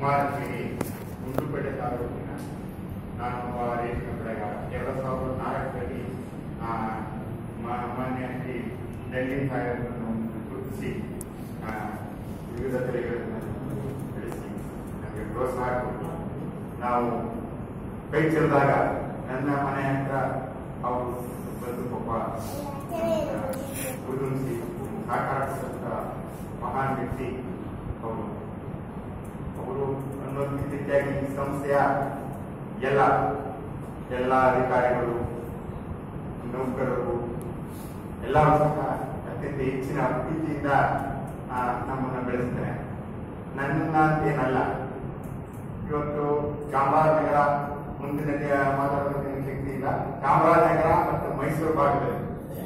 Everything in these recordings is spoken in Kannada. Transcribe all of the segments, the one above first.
ಕುಮಾರಸ್ವಾಮಿ ಗುಂಡ್ಲುಪೇಟೆ ತಾಲೂಕಿನ ನಾನೊಬ್ಬ ರೇಷ್ಮೆ ಬೆಳೆಗಾರ ಎರಡು ಸಾವಿರದ ನಾಲ್ಕರಲ್ಲಿ ಆ, ಮ- ಮಾನ್ಯ ಶ್ರೀ ಡೆಲ್ಲಿ ಸಾಹೇಬರನ್ನು ಗುರುತಿಸಿ ಆ, ವಿವಿಧ ತಳಿಗಳನ್ನು ಬೆಳೆಸಿ ನಮಗೆ ಪ್ರೋತ್ಸಾಹ ಕೊಟ್ಟು ನಾವು ಕೈ ಚೆಲ್ಲಿದಾಗ ನನ್ನ ಮನೆ ಹತ್ರ ಅವರು ಬಂದು ಪಾಪ ಗುರುತಿಸಿ ಸಾಕಾರ ಕೊಟ್ಟಂತ ಮಹಾನ್ ವ್ಯಕ್ತಿ ಅವರು ಅವರು ಅನ್ನೋದು ರೀತಿಯಾಗಿ ಈ ಸಂಸ್ಥೆಯ ಎಲ್ಲ ಎಲ್ಲ ಅಧಿಕಾರಿಗಳು ನೌಕರರು ಎಲ್ಲರೂ ಸಹ ಅತ್ಯಂತ ಹೆಚ್ಚಿನ ಪ್ರೀತಿಯಿಂದ ಆ, ನಮ್ಮನ್ನು ಬೆಳೆಸ್ತಾರೆ ನನ್ನನ್ನ ಅಂತೇನಲ್ಲ ಇವತ್ತು ಚಾಮರಾಜನಗರ ಮುಂದಿನ ದೇ- ಮಾತಾಡೋದಕ್ಕೆ ಶಕ್ತಿ ಇಲ್ಲ ಚಾಮರಾಜನಗರ ಮತ್ತು ಮೈಸೂರು ಭಾಗದಲ್ಲಿ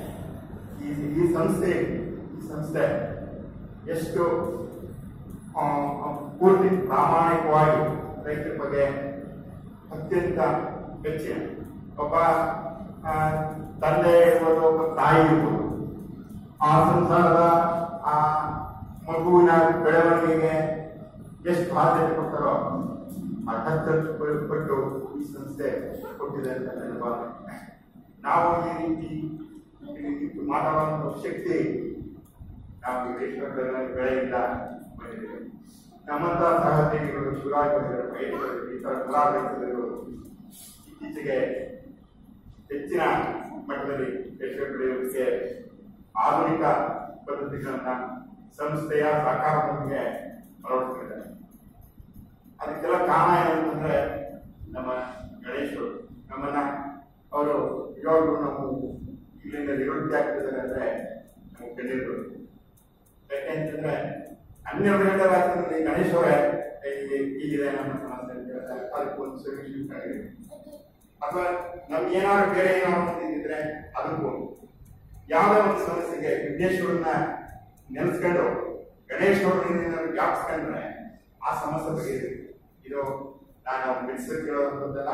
ಈ ಈ ಸಂಸ್ಥೆ ಈ ಸಂಸ್ಥೆ ಎಷ್ಟು ಆ, ಆ, ಪೂರ್ತಿ ಪ್ರಾಮಾಣಿಕವಾಗಿ ರೈತರ ಬಗ್ಗೆ ಅತ್ಯಂತ ಹೆಚ್ಚಿನ ಒಬ್ಬ ಆ, ತಂದೆ ಇರ್ಬೋದು ಒಬ್ಬ ತಾಯಿ ಇರ್ಬೋದು ಆ ಸಂಸಾರದ ಆ ಮಗುವಿನ ಬೆಳವಣಿಗೆಗೆ ಎಷ್ಟು ಆದ್ಯತೆ ಕೊಡ್ತಾರೋ ಆ ಹತ್ತತ್ತು ಪ- ಪಟ್ಟು ಈ ಸಂಸ್ಥೆ ಕೊಟ್ಟಿದೆ ಅಂತ ನನ್ನ ಭಾವನೆ ನಾವು ಈ ರೀತಿ ಈ ರೀತಿ ಮಾತಾಡುವಂತ ಶಕ್ತಿ ನಾವು ವಿದೇಶಗಳ ಬೆಳೆಯಿಂದ ಬಂದಿದ್ದೇವೆ ನಮ್ಮಂತ ಸಹೋದ್ಯೋಗಿಗಳು ಶಿವರಾಜ್ ಬಂದಿದ್ದಾರೆ ಮಹೇಶ್ವರ ಈ ತರ ನೂರಾರು ರೈತರು ಇತ್ತೀಚೆಗೆ ಹೆಚ್ಚಿನ ಮಟ್ಟದಲ್ಲಿ ರೇಷ್ಮೆ ಬೆಳೆಯೋದಕ್ಕೆ ಆಧುನಿಕ ಪದ್ಧತಿಗಳನ್ನ ಸಂಸ್ಥೆಯ ಸಹಕಾರದೊಂದಿಗೆ ಅಳವಡಿಸಿದ್ದಾರೆ ಅದಕ್ಕೆಲ್ಲ ಕಾರಣ ಏನಂತಂದ್ರೆ ನಮ್ಮ ಗಣೇಶರು ನಮ್ಮನ್ನ ಅವರು ಇವಾಗಲೂ ನಾವು ಇಲ್ಲಿಂದ ನಿವೃತ್ತಿ ಆಗ್ತಿದ್ದಾರೆ ಅಂದ್ರೆ ನಮಗೆ ಕಂಡಿರ್ಬೋದು ಯಾಕೆಂತಂದ್ರೆ ಹನ್ನೆರಡು ಗಂಟೆ ರಾತ್ರಿಯಲ್ಲಿ ಗಣೇಶ್ ಅವರೇ ಹೀಗೆ ಹೀಗಿದೆ ನಮ್ಮ ಸಮಸ್ಯೆ ಅಂತ ಹೇಳಿದ್ರೆ ಅದಕ್ಕೆ ಒಂದು ಸೊಲ್ಯೂಷನ್ ಕಾಣಿದೆ ಅಥವಾ ನಮ್ಗೆ ಏನಾದ್ರು ಬೇರೆ ಏನಾದ್ರು ಇದ್ರೆ ಅದಕ್ಕೂ ಒಂದು. ಯಾವುದೇ ಒಂದು ಸಮಸ್ಯೆಗೆ ವಿಘ್ನೇಶ್ವರನ್ನ ನೆನೆಸ್ಕೊಂಡು ಗಣೇಶ್ ಅವ್ರನ್ನ ವ್ಯಾಪಿಸ್ಕೊಂಡ್ರೆ ಆ ಸಮಸ್ಯೆ ಬಗೆಹರಿಯುತ್ತೆ ಇದು ನಾನು ಮೆಡಿಸಿನ್ ಕೇಳೋದಂತಲ್ಲ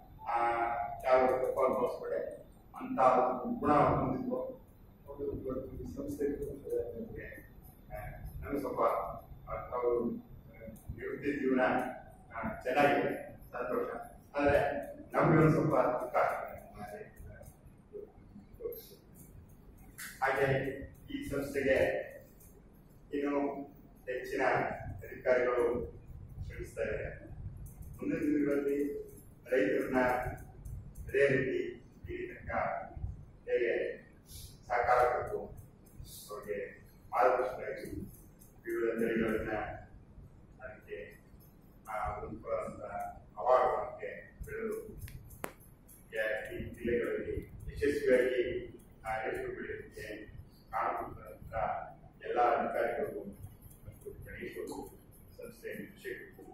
ಯಾವ ತಪ್ಪ ಅನುಭವಿಸ್ಬೇಡಿ ಅಂತ ಒಂದು ಗುಣ ಹೊಂದಿದ್ದು ಒಂದು ಇವತ್ತು ಈ ಸಂಸ್ಥೆ ನಮಗೆ ನಮಗೆ ಸ್ವಲ್ಪ ಆ, ತಾವು ಆ, ನಿವೃತ್ತಿ ಜೀವನ ಆ, ಚೆನ್ನಾಗಿದೆ ಸಂತೋಷ ಆದರೆ ನಮಗೆ ಒಂದು ಸ್ವಲ್ಪ ದುಃಖ ಆಗ್ತದೆ. ಹಾಗೆ ಈ ಸಂಸ್ಥೆಗೆ ಇನ್ನು ಹೆಚ್ಚಿನ ಅಧಿಕಾರಿಗಳು ಶ್ರಮಿಸ್ತಾ ಇದ್ದಾರೆ ಮುಂದಿನ ದಿನಗಳಲ್ಲಿ ರೈತರನ್ನ ಅದೇ ರೀತಿ ಇಲ್ಲಿ ತನಕ ಹೇಗೆ ಸಹಕಾರ ಕೊಟ್ಟು ಅವ್ರಿಗೆ ಮಾರ್ಗದರ್ಶನ ವಿವಿಧ ತಳಿಗಳನ್ನ ಅದಕ್ಕೆ ಆ ಒಂದು ಅವಾರ್ಡ್ಗೆ ಬೆಳೆದು ಯ- ಈ ಜಿಲ್ಲೆಗಳಲ್ಲಿ ಯಶಸ್ವಿಯಾಗಿ ಆ ರೇಷ್ಮೆ ಬೆಳೆಯೋದಕ್ಕೆ ಕಾರಣಭೂತರಾದಂಥ ಎಲ್ಲ ಅಧಿಕಾರಿಗಳು ಮತ್ತು ಗಣೇಶರು ಸಂಸ್ಥೆ ಶಿಕ್ಷಕರು